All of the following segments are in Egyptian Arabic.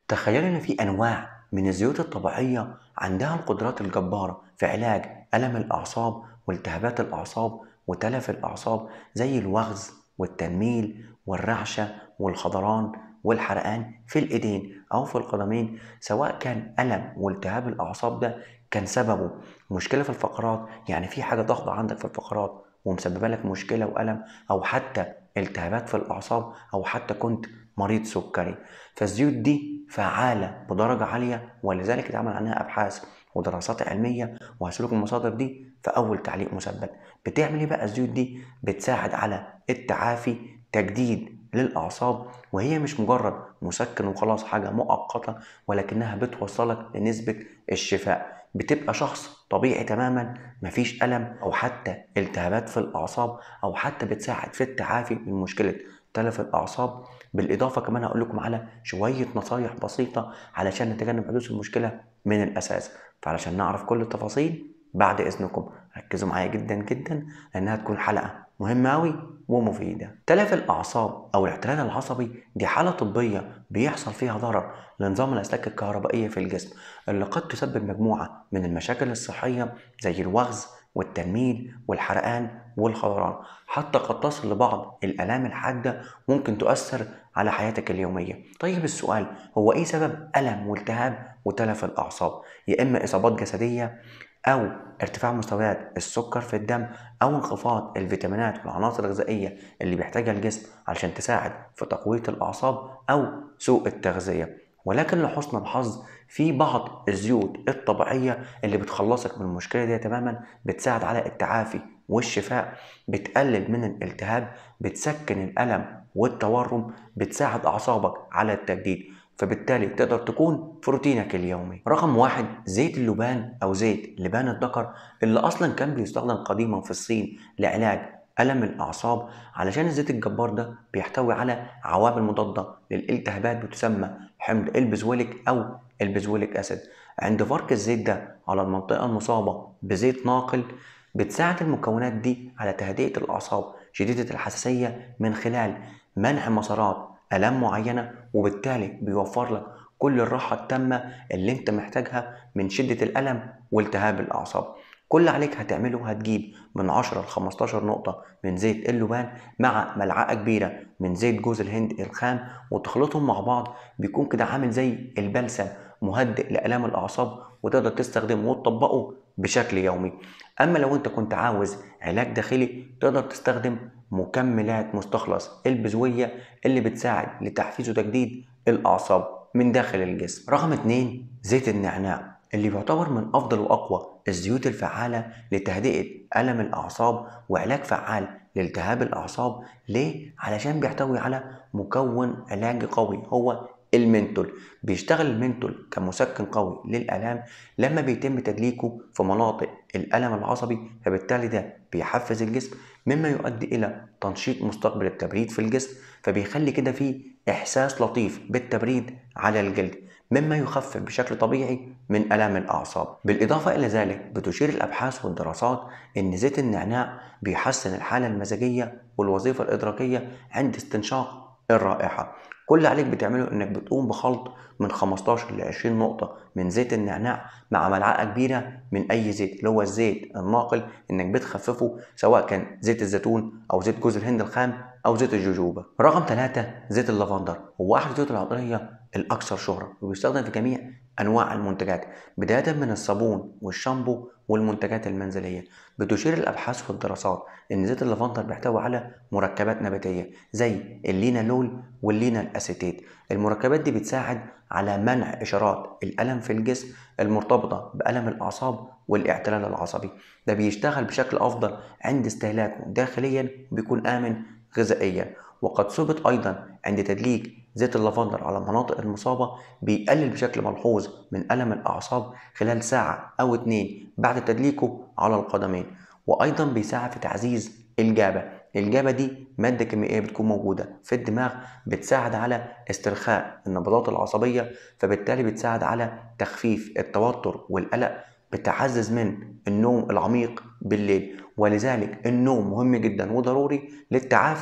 تخيلوا إن في أنواع من الزيوت الطبيعية عندها القدرات الجبارة في علاج ألم الأعصاب والتهابات الأعصاب وتلف الأعصاب زي الوغز والتنميل والرعشة والخضران والحرقان في الإيدين أو في القدمين سواء كان ألم والتهاب الأعصاب ده كان سببه مشكلة في الفقرات يعني في حاجة ضغطة عندك في الفقرات ومسببة لك مشكلة وألم أو حتى التهابات في الأعصاب أو حتى كنت مريض سكري فالزيوت دي فعالة بدرجة عالية ولذلك اتعمل عنها أبحاث ودراسات علمية وهسلك المصادر دي في أول تعليق مثبت بتعمل إيه بقى الزيوت دي بتساعد على التعافي تجديد للأعصاب وهي مش مجرد مسكن وخلاص حاجة مؤقتة ولكنها بتوصلك لنسبة الشفاء بتبقى شخص طبيعي تماما مفيش ألم أو حتى التهابات في الأعصاب أو حتى بتساعد في التعافي من مشكلة تلف الأعصاب بالإضافة كمان هقول لكم على شوية نصايح بسيطة علشان نتجنب حدوث المشكلة من الأساس فعلشان نعرف كل التفاصيل بعد إذنكم ركزوا معايا جدا جدا لأنها تكون حلقة مهمة أوي ومفيدة تلف الأعصاب أو الاحتلال العصبي دي حالة طبية بيحصل فيها ضرر لنظام الأسلاك الكهربائية في الجسم اللي قد تسبب مجموعة من المشاكل الصحية زي الوغز والتنميل والحرقان والخضران حتى قد تصل لبعض الآلام الحادة ممكن تؤثر على حياتك اليومية طيب السؤال هو إيه سبب ألم والتهاب وتلف الأعصاب يا إما إصابات جسدية أو ارتفاع مستويات السكر في الدم أو انخفاض الفيتامينات والعناصر الغذائية اللي بيحتاجها الجسم علشان تساعد في تقوية الأعصاب أو سوء التغذية ولكن لحسن الحظ في بعض الزيوت الطبيعية اللي بتخلصك من المشكلة دي تماما بتساعد على التعافي والشفاء بتقلل من الالتهاب بتسكن الألم والتورم بتساعد أعصابك على التجديد فبالتالي تقدر تكون في روتينك اليومي رقم واحد زيت اللبان أو زيت لبان الذكر اللي أصلا كان بيستخدم قديما في الصين لعلاج ألم الأعصاب علشان الزيت الجبار ده بيحتوي على عوامل مضادة للالتهابات بتسمى حمض البزوليك أو البزوليك أسيد عند فرك الزيت ده على المنطقة المصابة بزيت ناقل بتساعد المكونات دي على تهدئة الأعصاب شديدة الحساسية من خلال منع مسارات آلام معينة وبالتالي بيوفر لك كل الراحة التامة اللي انت محتاجها من شدة الألم والتهاب الأعصاب كل عليك هتعمله هتجيب من 10 ل 15 نقطة من زيت اللبان مع ملعقة كبيرة من زيت جوز الهند الخام وتخلطهم مع بعض بيكون كده عامل زي البلسم مهدئ لآلام الأعصاب وتقدر تستخدمه وتطبقه بشكل يومي أما لو أنت كنت عاوز علاج داخلي تقدر تستخدم مكملات مستخلص البزوية اللي بتساعد لتحفيز وتجديد الأعصاب من داخل الجسم رقم اتنين زيت النعناع اللي بيعتبر من أفضل وأقوى الزيوت الفعالة لتهدئة ألم الأعصاب وعلاج فعال لالتهاب الأعصاب ليه؟ علشان بيحتوي على مكون علاجي قوي هو المنتول بيشتغل المنتول كمسكن قوي للآلام لما بيتم تدليكه في مناطق الألم العصبي فبالتالي ده بيحفز الجسم مما يؤدي إلى تنشيط مستقبل التبريد في الجسم فبيخلي كده فيه إحساس لطيف بالتبريد على الجلد مما يخفف بشكل طبيعي من آلام الأعصاب بالإضافة إلى ذلك بتشير الأبحاث والدراسات أن زيت النعناع بيحسن الحالة المزاجية والوظيفة الإدراكية عند استنشاق الرائحة كل عليك بتعمله انك بتقوم بخلط من 15 ل 20 نقطة من زيت النعناع مع ملعقة كبيرة من أي زيت اللي هو الزيت الناقل إنك بتخففه سواء كان زيت الزيتون أو زيت جوز الهند الخام أو زيت الجوجوبا. رقم ثلاثة زيت اللافندر هو أحد الزيوت العطرية الأكثر شهرة وبيستخدم في جميع أنواع المنتجات بداية من الصابون والشامبو والمنتجات المنزلية بتشير الأبحاث والدراسات إن زيت اللافندر بيحتوي على مركبات نباتية زي اللينالول واللينا الأسيتيت المركبات دي بتساعد على منع إشارات الألم في الجسم المرتبطة بألم الأعصاب والاعتلال العصبي ده بيشتغل بشكل أفضل عند استهلاكه داخليا وبيكون آمن غذائيا وقد ثبت أيضا عند تدليك زيت اللافندر على المناطق المصابة بيقلل بشكل ملحوظ من ألم الأعصاب خلال ساعة أو اتنين بعد تدليكه على القدمين وأيضا بيساعد في تعزيز الجابة الجابة دي مادة كيميائية بتكون موجودة في الدماغ بتساعد على استرخاء النبضات العصبية فبالتالي بتساعد على تخفيف التوتر والقلق بتعزز من النوم العميق بالليل ولذلك النوم مهم جدا وضروري للتعافي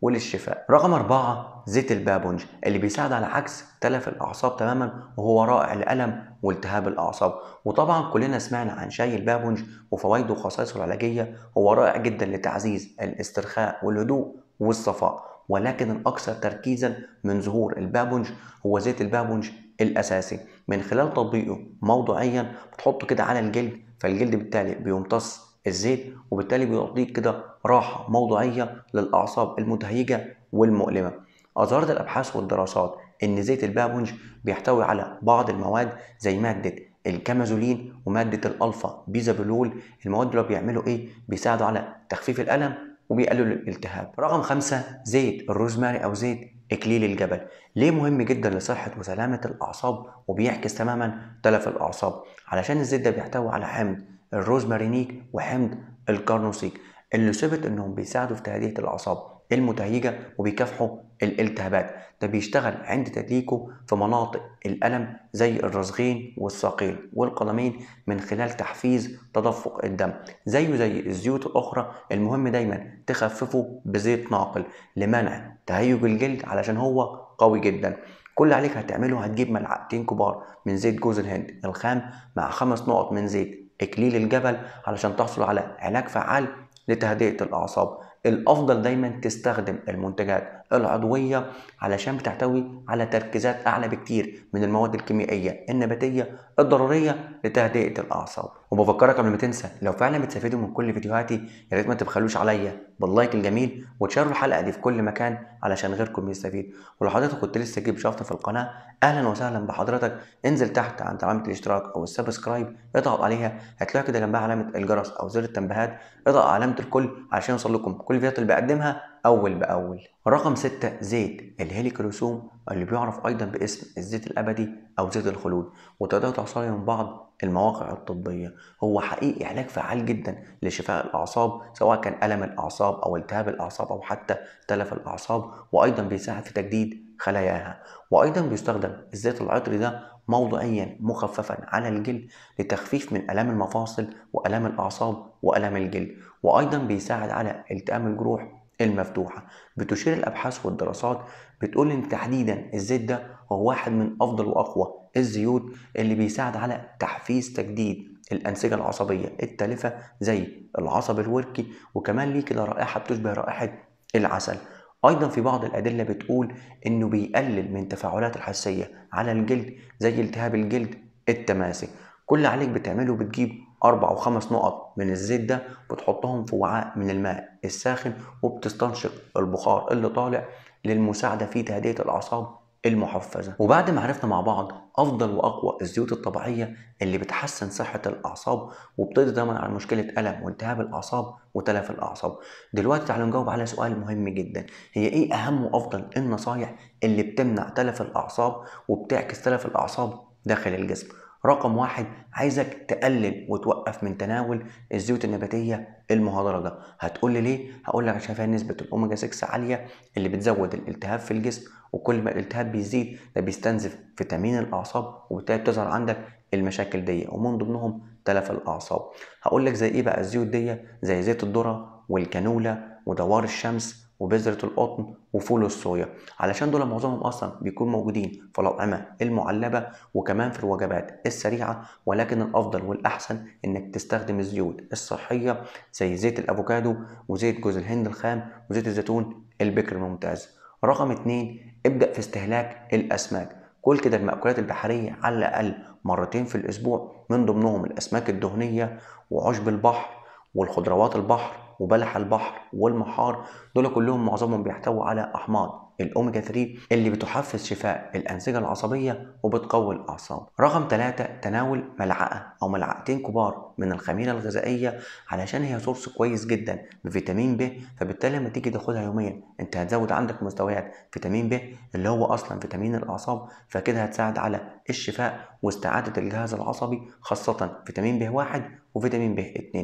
وللشفاء رقم أربعة زيت البابونج اللي بيساعد على عكس تلف الأعصاب تماما وهو رائع لألم والتهاب الأعصاب وطبعا كلنا سمعنا عن شاي البابونج وفوائده وخصائصه العلاجية هو رائع جدا لتعزيز الاسترخاء والهدوء والصفاء ولكن الأكثر تركيزا من ظهور البابونج هو زيت البابونج الأساسي من خلال تطبيقه موضوعيا بتحطه كده على الجلد فالجلد بالتالي بيمتص الزيت وبالتالي بيعطيك كده راحة موضوعية للأعصاب المتهيجة والمؤلمة أظهرت الأبحاث والدراسات إن زيت البابونج بيحتوي على بعض المواد زي مادة الكامازولين ومادة الألفا بيزابلول المواد دول بيعملوا إيه؟ بيساعدوا على تخفيف الألم وبيقللوا الالتهاب رقم خمسة زيت الروزماري أو زيت إكليل الجبل ليه مهم جدا لصحة وسلامة الأعصاب وبيعكس تماما تلف الأعصاب علشان الزيت ده بيحتوي على حمض الروزمارينيك وحمض الكارنوسيك اللي ثبت انهم بيساعدوا في تهدئة الأعصاب المتهيجة وبيكافحوا الالتهابات ده بيشتغل عند تدليكه في مناطق الألم زي الرزغين والساقين والقدمين من خلال تحفيز تدفق الدم زيه زي الزيوت الأخرى المهم دايما تخففه بزيت ناقل لمنع تهيج الجلد علشان هو قوي جدا كل اللي عليك هتعمله هتجيب ملعقتين كبار من زيت جوز الهند الخام مع خمس نقط من زيت إكليل الجبل علشان تحصل على علاج فعال لتهدئة الأعصاب الأفضل دايما تستخدم المنتجات العضوية علشان بتحتوي على تركيزات أعلى بكتير من المواد الكيميائية النباتية الضرورية لتهدئة الأعصاب وبفكرك قبل ما تنسى لو فعلا بتستفيدوا من كل فيديوهاتي يا ريت ما تبخلوش عليا باللايك الجميل وتشاركوا الحلقة دي في كل مكان علشان غيركم يستفيد ولو حضرتك كنت لسه جيب شفط في القناة أهلا وسهلا بحضرتك انزل تحت عند علامة الاشتراك أو السبسكرايب اضغط عليها هتلاقي كده جنبها علامة الجرس أو زر التنبيهات اضغط علامة الكل عشان يوصل لكم كل الفيديوهات اللي بقدمها أول بأول رقم ستة زيت الهيليكروسوم اللي بيعرف أيضا باسم الزيت الأبدي أو زيت الخلود وتقدروا تحصلوا من بعض المواقع الطبية هو حقيقي علاج فعال جدا لشفاء الأعصاب سواء كان ألم الأعصاب أو التهاب الأعصاب أو حتى تلف الأعصاب وأيضا بيساعد في تجديد خلاياها وأيضا بيستخدم الزيت العطري ده موضعيا مخففا على الجلد لتخفيف من آلام المفاصل وآلام الأعصاب وآلام الجلد وأيضا بيساعد على التئام الجروح المفتوحة بتشير الأبحاث والدراسات بتقول إن تحديدا الزيت ده هو واحد من أفضل وأقوى الزيوت اللي بيساعد على تحفيز تجديد الأنسجة العصبية التالفة زي العصب الوركي وكمان ليه كده رائحة بتشبه رائحة العسل أيضا في بعض الأدلة بتقول إنه بيقلل من تفاعلات الحساسية على الجلد زي التهاب الجلد التماسك كل اللي عليك بتعمله بتجيب أربع أو خمس نقط من الزيت ده بتحطهم في وعاء من الماء الساخن وبتستنشق البخار اللي طالع للمساعدة في تهدئة الأعصاب المحفزة وبعد ما عرفنا مع بعض أفضل وأقوى الزيوت الطبيعية اللي بتحسن صحة الأعصاب وبتقضي دايما على مشكلة ألم والتهاب الأعصاب وتلف الأعصاب دلوقتي تعالوا نجاوب على سؤال مهم جدا هي إيه أهم وأفضل النصايح اللي بتمنع تلف الأعصاب وبتعكس تلف الأعصاب داخل الجسم رقم واحد عايزك تقلل وتوقف من تناول الزيوت النباتية المهدرجة هتقول لي ليه؟ هقول لك عشان فيها نسبة الأوميجا 6 عالية اللي بتزود الالتهاب في الجسم وكل ما الالتهاب بيزيد ده بيستنزف فيتامين الأعصاب وبالتالي بتظهر عندك المشاكل دي ومن ضمنهم تلف الأعصاب هقول لك زي إيه بقى الزيوت دي زي زيت الذرة والكانولا ودوار الشمس وبذرة القطن وفول الصويا علشان دول معظمهم اصلا بيكون موجودين في الاطعمه المعلبه وكمان في الوجبات السريعه ولكن الافضل والاحسن انك تستخدم الزيوت الصحيه زي زيت الافوكادو وزيت جوز الهند الخام وزيت الزيتون البكر الممتاز رقم اتنين ابدأ في استهلاك الأسماك كل كده المأكولات البحرية على الأقل مرتين في الأسبوع من ضمنهم الأسماك الدهنية وعشب البحر والخضروات البحر وبلح البحر والمحار دول كلهم معظمهم بيحتووا على أحماض الأوميجا 3 اللي بتحفز شفاء الأنسجة العصبية وبتقوي الأعصاب رقم 3 تناول ملعقة أو ملعقتين كبار من الخميرة الغذائية علشان هي سورس كويس جدا بفيتامين ب فبالتالي لما تيجي تاخدها يوميا انت هتزود عندك مستويات فيتامين ب اللي هو أصلا فيتامين الأعصاب فكده هتساعد على الشفاء واستعادة الجهاز العصبي خاصة فيتامين ب 1 وفيتامين ب 2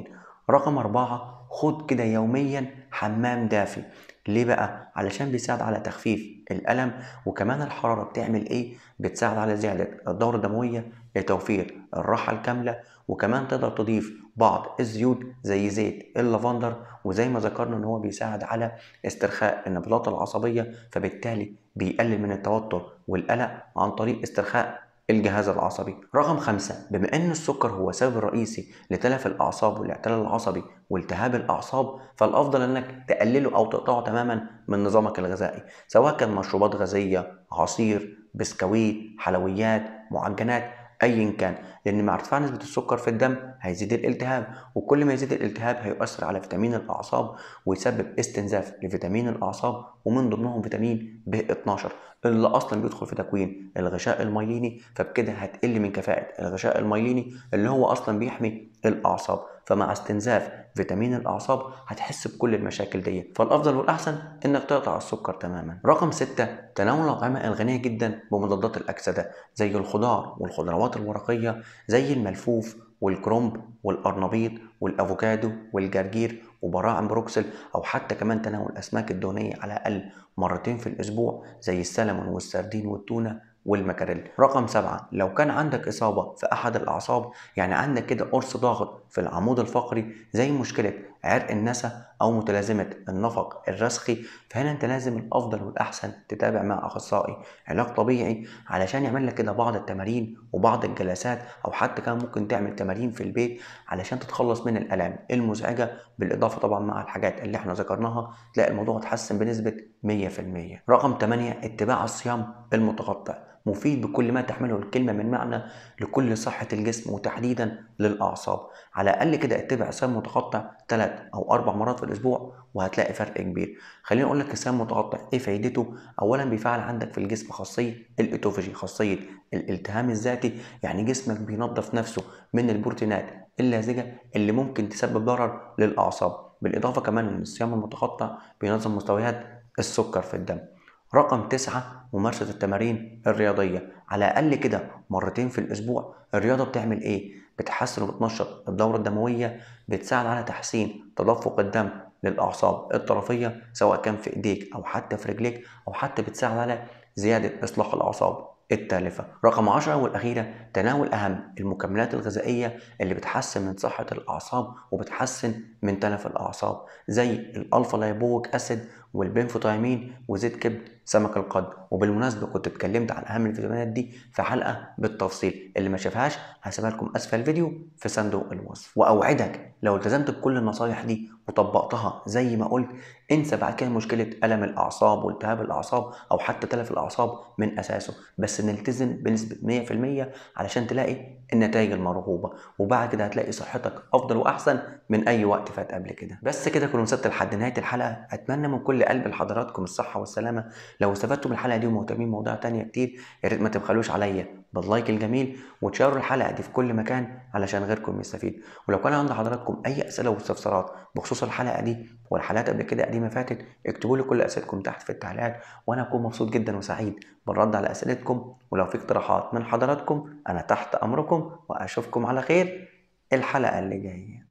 رقم أربعة خد كده يوميا حمام دافي ليه بقى؟ علشان بيساعد على تخفيف الألم وكمان الحرارة بتعمل إيه؟ بتساعد على زيادة الدورة الدموية لتوفير الراحة الكاملة وكمان تقدر تضيف بعض الزيوت زي زيت اللافندر وزي ما ذكرنا ان هو بيساعد على استرخاء النبضات العصبية فبالتالي بيقلل من التوتر والقلق عن طريق استرخاء الجهاز العصبي رقم خمسة بما ان السكر هو سبب الرئيسي لتلف الاعصاب والاعتلال العصبي والتهاب الاعصاب فالافضل انك تقلله او تقطعه تماما من نظامك الغذائي سواء كان مشروبات غازية عصير بسكويت حلويات معجنات ايا كان لان مع ارتفاع نسبه السكر في الدم هيزيد الالتهاب وكل ما يزيد الالتهاب هيؤثر على فيتامين الاعصاب ويسبب استنزاف لفيتامين الاعصاب ومن ضمنهم فيتامين ب 12 اللي اصلا بيدخل في تكوين الغشاء الميليني فبكده هتقل من كفاءه الغشاء الميليني اللي هو اصلا بيحمي الاعصاب فمع استنزاف فيتامين الاعصاب هتحس بكل المشاكل دي فالافضل والاحسن انك تقطع السكر تماما رقم ستة تناول الاطعمه الغنيه جدا بمضادات الاكسده زي الخضار والخضروات الورقيه زي الملفوف والكرنب والقرنبيط والافوكادو والجرجير وبراعم بروكسل او حتى كمان تناول الاسماك الدهنيه على الاقل مرتين في الاسبوع زي السلمون والسردين والتونه والمكاريل رقم سبعة لو كان عندك إصابة في أحد الأعصاب يعني عندك كده قرص ضاغط في العمود الفقري زي مشكلة عرق النسا أو متلازمة النفق الرسخي فهنا أنت لازم الأفضل والأحسن تتابع مع أخصائي علاج طبيعي علشان يعمل لك كده بعض التمارين وبعض الجلسات أو حتى كان ممكن تعمل تمارين في البيت علشان تتخلص من الآلام المزعجة بالإضافة طبعا مع الحاجات اللي احنا ذكرناها تلاقي الموضوع اتحسن بنسبة 100% رقم 8 اتباع الصيام المتقطع مفيد بكل ما تحمله الكلمة من معنى لكل صحة الجسم وتحديدا للأعصاب على الأقل كده اتبع صيام متقطع ثلاث أو أربع مرات في الأسبوع وهتلاقي فرق كبير خليني أقول لك الصيام المتقطع إيه فايدته أولا بيفعل عندك في الجسم خاصية الأوتوفاجي خاصية الالتهام الذاتي يعني جسمك بينظف نفسه من البروتينات اللازجة اللي ممكن تسبب ضرر للأعصاب بالإضافة كمان إن الصيام المتقطع بينظم مستويات السكر في الدم رقم تسعة ممارسة التمارين الرياضية على الأقل كده مرتين في الأسبوع الرياضة بتعمل إيه؟ بتحسن وبتنشط الدورة الدموية بتساعد على تحسين تدفق الدم للأعصاب الطرفية سواء كان في إيديك أو حتى في رجليك أو حتى بتساعد على زيادة إصلاح الأعصاب التالفة رقم عشرة والأخيرة تناول أهم المكملات الغذائية اللي بتحسن من صحة الأعصاب وبتحسن من تلف الأعصاب زي الألفا لايبويك أسيد والبنفوتايمين وزيت كبد سمك القد وبالمناسبة كنت اتكلمت عن أهم الفيتامينات دي في حلقة بالتفصيل اللي ما شافهاش هسيبها لكم أسفل الفيديو في صندوق الوصف وأوعدك لو التزمت بكل النصايح دي وطبقتها زي ما قلت انسى بعد كده مشكلة ألم الأعصاب والتهاب الأعصاب أو حتى تلف الأعصاب من أساسه بس نلتزم بنسبة 100% علشان تلاقي النتائج المرغوبة وبعد كده هتلاقي صحتك أفضل وأحسن من أي وقت فات قبل كده بس كده كنا وصلت لحد نهاية الحلقة أتمنى من كل قلب لحضراتكم الصحة والسلامة لو استفدتوا من الحلقة دي ومهتمين بمواضيع تانية كتير يا ريت ما تبخلوش عليا باللايك الجميل وتشاروا الحلقة دي في كل مكان علشان غيركم يستفيد ولو كان عند حضراتكم أي أسئلة واستفسارات بخصوص الحلقة دي والحلقات قبل كده قديمة فاتت اكتبوا لي كل أسئلتكم تحت في التعليقات وأنا أكون مبسوط جدا وسعيد بالرد على أسئلتكم ولو في اقتراحات من حضراتكم أنا تحت أمركم وأشوفكم على خير الحلقة اللي جاية